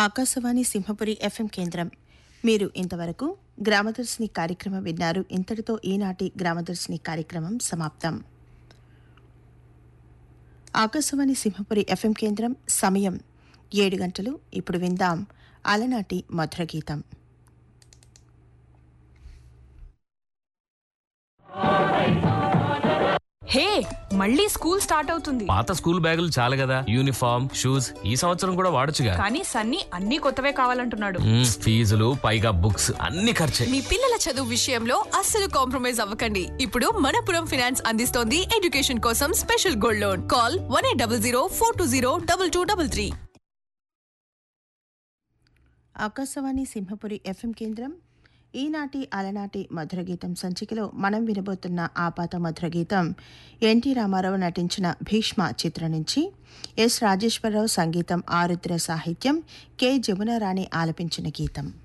Akashvani Simhapuri FM కేంద్రం మీరు ఇంతవరకు గ్రామదర్శిని కార్యక్రమం విన్నారు ఇంతటితో ఈనాటి గ్రామదర్శిని కార్యక్రమం సమాప్తం ఆకాశవాణి సింహపురి ఎఫ్ఎం కేంద్రం సమయం ఏడు గంటలు ఇప్పుడు విందాం అలనాటి మధుర గీతం హే మళ్ళీ స్కూల్ స్టార్ట్ అవుతుంది పాత స్కూల్ బ్యాగులు చాలు కదా యూనిఫామ్ షూస్ ఈ సంవత్సరం కూడా వాడొచ్చుగా కానీ సన్నీ అన్ని కొత్తవే కావాలంటున్నాడు మ్మ్, ఫీజులు పైగా బుక్స్ అన్ని ఖర్చే మీ పిల్లల చదువు విషయంలో అస్సలు కాంప్రమైజ్ అవ్వకండి ఇప్పుడు మనపురం ఫినాన్స్ అందిస్తోంది ఎడ్యుకేషన్ కోసం special gold loan call one eight double zero four two zero double two double three Akashvani Simhapuri FM కేంద్రం ఈనాటి అలనాటి మధుర గీతం సంచికలో మనం వినబోతున్న ఆపాత మధుర గీతం ఎన్టీ రామారావు నటించిన భీష్మ చిత్రం నుంచి ఎస్ రాజేశ్వరరావు సంగీతం ఆరుద్ర సాహిత్యం కె జమునారాణి ఆలపించిన గీతం